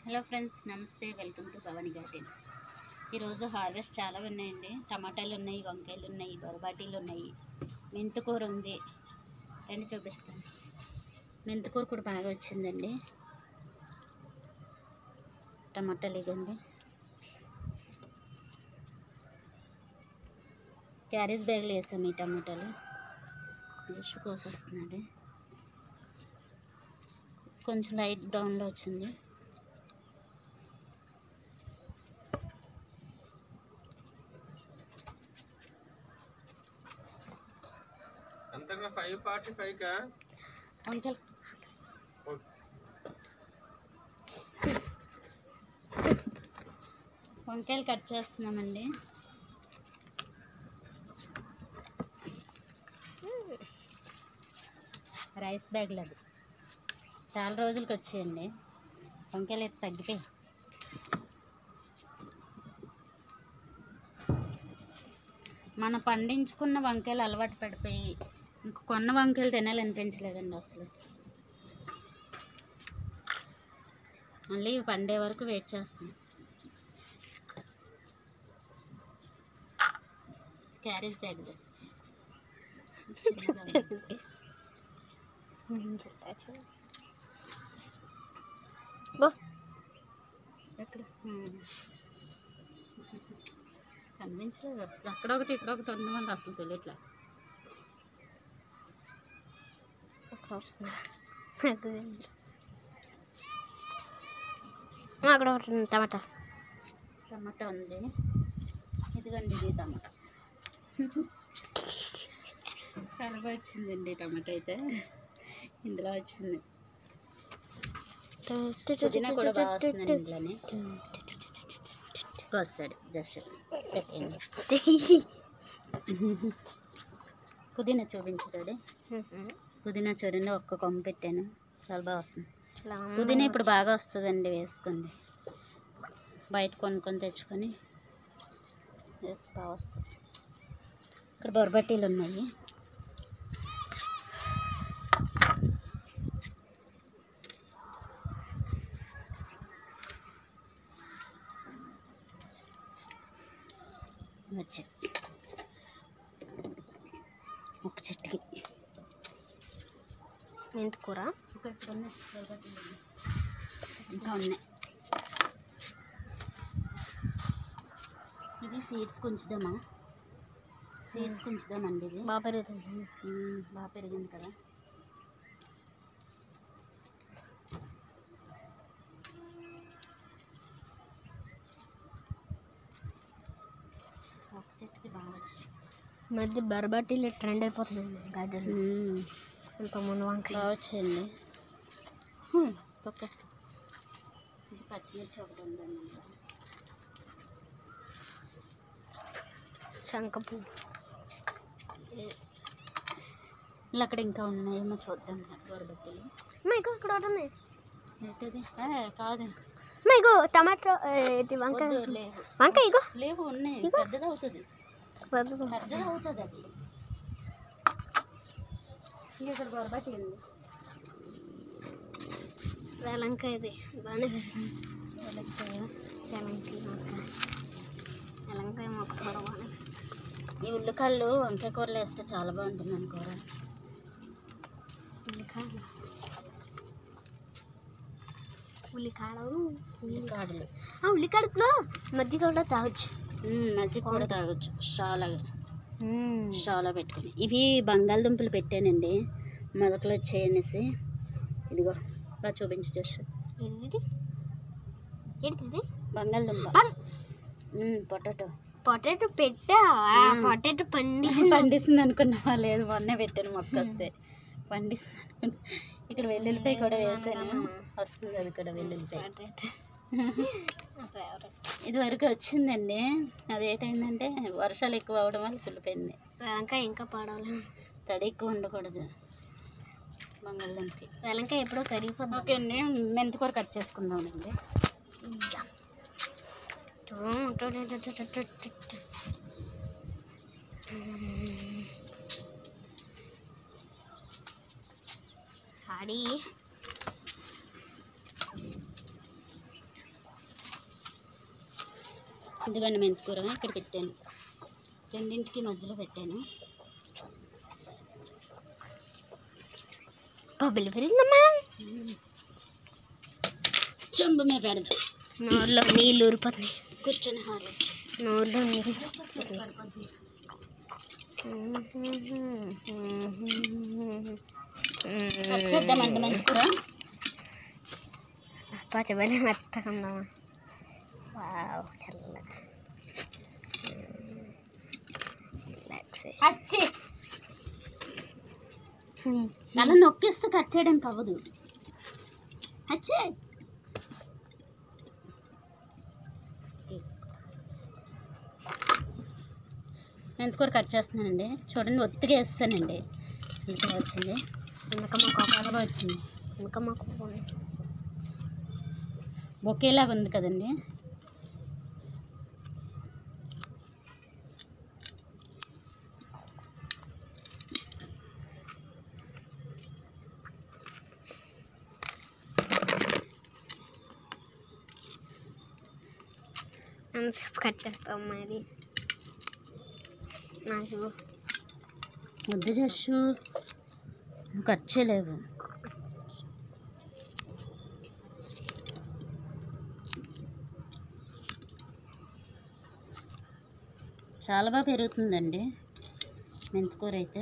Hello friends నమస్తే welcome to Bhavani garden ఈరోజు harvest చాలా ఉన్నాయండి టమాటాలు ఉన్నాయి వంకాయలు ఉన్నాయి బొరబాటీలు ఉన్నాయి మెంతికూర ఉంది రండి చూపిస్తాను మెంతికూర కూడా బాగా వచ్చిందండి టమాటాలు ఇవ్వండి క్యారేజ్ బ్యాగ్లో వేసాం ఈ టమాటాలు జస్ట్ కోసొస్తున్నాడు కొంచెం లైట్ బ్రౌన్లో వచ్చింది అంతగా ఫైవ్ ఫార్టీ ఫైవ్ కా వంకాయలు వంకాయలు కట్ చేస్తున్నామండి రైస్ బ్యాగ్లు అది చాలా రోజులకి వచ్చాయండి వంకాయలు అయితే తగ్గిపోయి మనం పండించుకున్న వంకాయలు అలవాటు పడిపోయి ఇంక కొన్న వంకాయలు తినాలనిపించలేదండి అసలు మళ్ళీ ఇవి పండే వరకు వెయిట్ చేస్తాం క్యారేజ్ బ్యాగ్ ఎక్కడ కనిపించలేదు అసలు అక్కడ ఒకటి ఇక్కడ ఒకటి ఉన్నవాళ్ళు అసలు తెలియట్లే అక్కడ ఒకటి టమాటా టమాటా ఉంది ఇదిగోండి ఇది టమాటా చాలా బాగా వచ్చిందండి టమాటా అయితే ఇందులో వచ్చింది పుదీనా కూడా బాగా వస్తుందండి ఇందులోనే వస్తాడు జస్ట్ పెట్టండి పుదీనా చూపించాడు పుదీనా చూడండి ఒక్క కొమ్మ పెట్టాను చాలా బాగా వస్తుంది పుదీనా ఇప్పుడు బాగా వస్తుందండి వేసుకోండి బయట కొనుక్కొని తెచ్చుకొని వేస్తే బాగా వస్తుంది ఇక్కడ బొరబట్టీలు ఉన్నాయి వచ్చి ఒక చెట్టుకి మెంతి కూర ఇంకా ఇక్కడ ఉన్నాయి బొరబట్టీలు ఉన్నాయి. ఇంకా ఉన్నాయి ఇది సీడ్స్ కొంచుదామా సీడ్స్ కొంచుదామండి ఇది బాగా పెరుగుతుంది మ్మ్, బాగా పెరిగింది కదా ఒక చెట్టుకి బాగా వచ్చింది మధ్య బరబట్టీలు ట్రెండ్ అయిపోతుంది గార్డెన్ మ్మ్, ఇంత ముందు వంకాయ బాగా వచ్చింది తొక్కేస్తాం ఇది పచ్చిమిర్చి ఒకటి ఉందండి ఇందులో. శంఖపు ఇలా అక్కడ ఇంకా ఉన్నాయేమో చూద్దాం గొరబెట్టలు మైకు ఇక్కడ ఒకటి ఉంది ఏంటది ఏ, కాదు మైకు టమాటో ఇది వంకాయ వద్దు, లేవు వంకాయ ఇగో లేవు ఉన్నాయి పెద్దది అవుతుంది వద్దు. పెద్దది అవుతుంది అది ఇది ఇక్కడ గొరబట్టి ఉంది వేలంకాయ ఇది బాగానే పెరుగుతుంది వేలంకాయ వేలంకాయ మొక్క వేలంకాయ మొక్క కూడా బాగానే ఈ ఉల్లికాయలు వంకాయ కూరలు వేస్తే చాలా బాగుంటుంది అనుకోరా ఉల్లికాయలు ఉల్లికాడలు ఉల్లికాడలు ఆ ఉల్లికాడలో మజ్జిగ కూడా తాగొచ్చు మ్మ్, మజ్జిగ కూడా తాగొచ్చు స్ట్రాలాగా స్ట్రాలో పెట్టుకుని ఇవి బంగాళదుంపలు పెట్టానండి మొలకలు వచ్చాయనేసి ఇదిగో బాగా చూపించు జస్ట్ ఏంటిది ఏంటిది బంగాళదుంప పొటాటో పొటాటో పెట్టా పొటాటో పండి పండిస్తుంది అనుకున్నావా లేదు మొన్నే పెట్టాను మొక్క వస్తే పండిస్తుంది అనుకున్నా ఇక్కడ వెల్లుల్లిపాయ కూడా వేసాను వస్తుంది అది కూడా వెల్లుల్లిపాయ ఇది వరకు వచ్చిందండి అది ఏంటైందంటే వర్షాలు ఎక్కువ అవడం వల్ల కుళ్ళిపోయింది వేలంకాయ ఇంకా పాడవలేదు తడి ఎక్కువ ఉండకూడదు బంగాళదుంపకి వేలంకాయ ఎప్పుడో కరిగిపోద్ది ఓకే అండి మెంతికూర కట్ చేసుకుందాం అండి ఆడి ఇదిగోండి మెంతికూర ఇక్కడ పెట్టాను రెండింటికి మధ్యలో పెట్టాను బబ్బులు పెరిగిందమ్మా చెంబు మీద పెడదాం నోరులో నీళ్ళు ఊరిపోతున్నాయి కూర్చొని హారు నోరులో నీళ్ళు కట్ చేద్దామండి మెంతికూర పచ్చబలి మెత్తగా ఉందమ్మా వావ్ చల్లగా రిలాక్స్ అచ్చి అలా నొక్కిస్తే కట్ చేయడానికి అవ్వదు అచ్చే తీసుకో మెంతికూర కట్ చేస్తున్నానండి చూడండి ఒత్తిగా వేస్తానండి ఇంతగా వచ్చింది వెనకమ్మ కోపం చాలా బాగా వచ్చింది వెనకమ్మ కోపం ఒకేలాగా ఉంది కదండి ఎంతసేపు కట్ చేస్తాం మరి నాకు ముద్ద చేసు నువ్వు కట్ చేయలేవు చాలా బాగా పెరుగుతుందండి మెంతికూర అయితే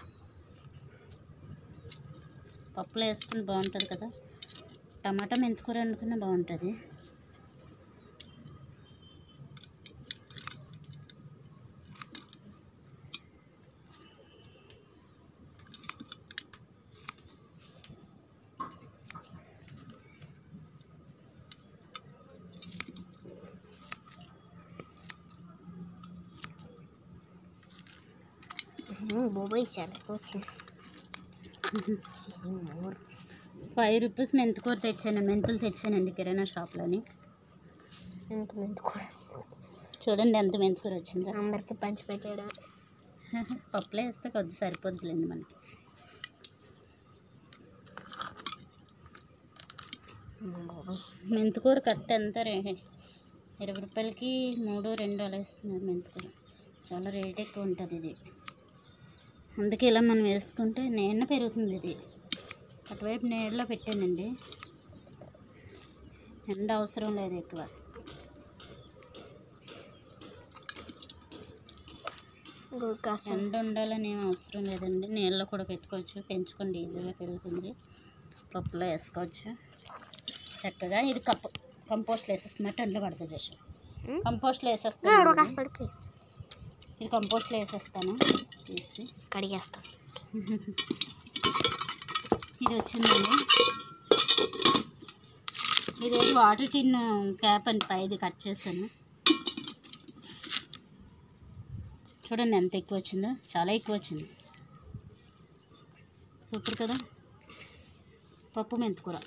పప్పులో వేసుకుని బాగుంటుంది కదా టమాటా మెంతికూర వండుకున్న బాగుంటుంది బొబాయి చాలా ఎక్కువ వచ్చింది మోర్ ఫైవ్ రూపీస్ మెంతికూర తెచ్చాను మెంతులు తెచ్చానండి కిరాణా షాప్లోని ఎంత మంది కూర చూడండి ఎంత మెంతికూర వచ్చిందో అందరికి పంచి పెట్టాడు పప్పులో వేస్తే కొద్ది సరిపోద్దులేండి మనకి బాబాయ్ మెంతికూర కట్ట ఎంత రే ఇరవై రూపాయలకి మూడు రెండు అలా ఇస్తున్నారు మెంతికూర చాలా రేట్ ఎక్కువ ఉంటుంది ఇది అందుకే ఇలా మనం వేసుకుంటే నీళ్ళ పెరుగుతుంది ఇది అటువైపు నీళ్ళలో పెట్టానండి ఎండ అవసరం లేదు ఎక్కువ కాసం ఎండ ఉండాలని ఏం అవసరం లేదండి నీళ్ళలో కూడా పెట్టుకోవచ్చు పెంచుకోండి ఈజీగా పెరుగుతుంది పప్పులో వేసుకోవచ్చు చక్కగా ఇది కప్ కంపోస్ట్లో వేసేస్తున్నా ఎండలో పడుతుంది జస్ట్ ఉం? కంపోస్ట్లో ఎవడో వేసేస్తాను కాసి పడిపోయి ఇది కంపోస్ట్లో వేసేస్తాను తీసి కడిగేస్తాం ఇది వచ్చిందండి ఇది వాటర్ టిన్ క్యాప్ అండి పైది కట్ చేశాను చూడండి ఎంత ఎక్కువ వచ్చిందో చాలా ఎక్కువ వచ్చింది సూపర్ కదా పప్పు మెంతికూర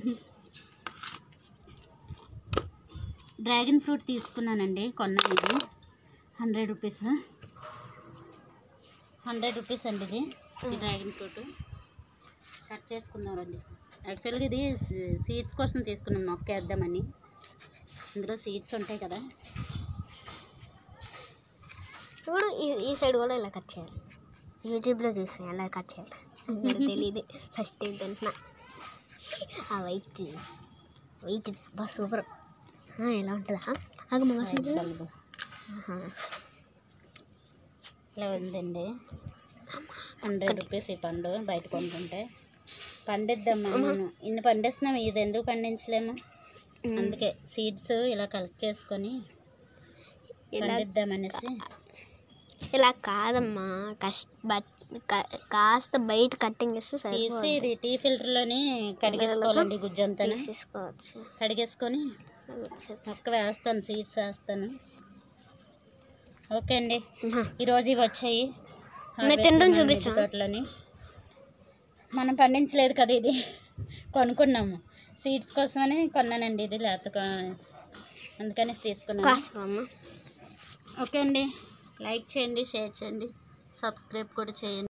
డ్రాగన్ ఫ్రూట్ తీసుకున్నానండి కొన్నాను ఇది హండ్రెడ్ రూపీస్ హండ్రెడ్ రూపీస్ అండి ఇది ఈ డ్రాగన్ ఫ్రూట్ కట్ చేసుకుందాం రండి యాక్చువల్గా ఇది సీడ్స్ కోసం తీసుకున్నాం మొక్కేద్దామని ఇందులో సీడ్స్ ఉంటాయి కదా ఇప్పుడు ఈ ఈ సైడ్ కూడా ఇలా కట్ చేయాలి యూట్యూబ్లో చూసాం ఎలా కట్ చేయాలి నాకు తెలియదు ఫస్ట్ టైం తింటున్నా ఆ వైట్ వైట్ బా సూపర్ ఎలా ఉంటుందా ఆగ మా వాసన చూడు. కలుపు. ఆహా. ఇలా ఉందండి హండ్రెడ్ రూపీస్ ఈ పండు బయట కొనుక్కుంటే పండిద్దామా మనం ఇన్ని పండిస్తున్నాం ఇది ఎందుకు పండించలేము ఉమ్. అందుకే సీడ్స్ ఇలా కలెక్ట్ చేసుకొని ఇలా పండిద్దామనేసి ఇలా కాదమ్మా కష్ట బట్ క- కాస్త బయట కట్టింగ్ ఇస్తే తీసి సరిపోతుంది ఇది టీ ఫిల్టర్లోని కడిగేసుకోవాలండి గుజ్జంతా తీసేసుకోవచ్చు కడిగేసుకొని అది వచ్చేది. మొక్క వేస్తాను సీడ్స్ వేస్తాను ఓకే అండి ఆహా. ఈరోజు ఇవి వచ్చాయి మీరు తినడం చూపించు. తోటలని మనం పండించలేదు కదా ఇది కొనుక్కున్నాము సీడ్స్ కోసమని కొన్నానండి ఇది లేకపోతే అందుకని తీసుకున్నాను కాసేపు అమ్మ ఓకే అండి లైక్ చేయండి షేర్ చేయండి సబ్స్క్రైబ్ కూడా చేయండి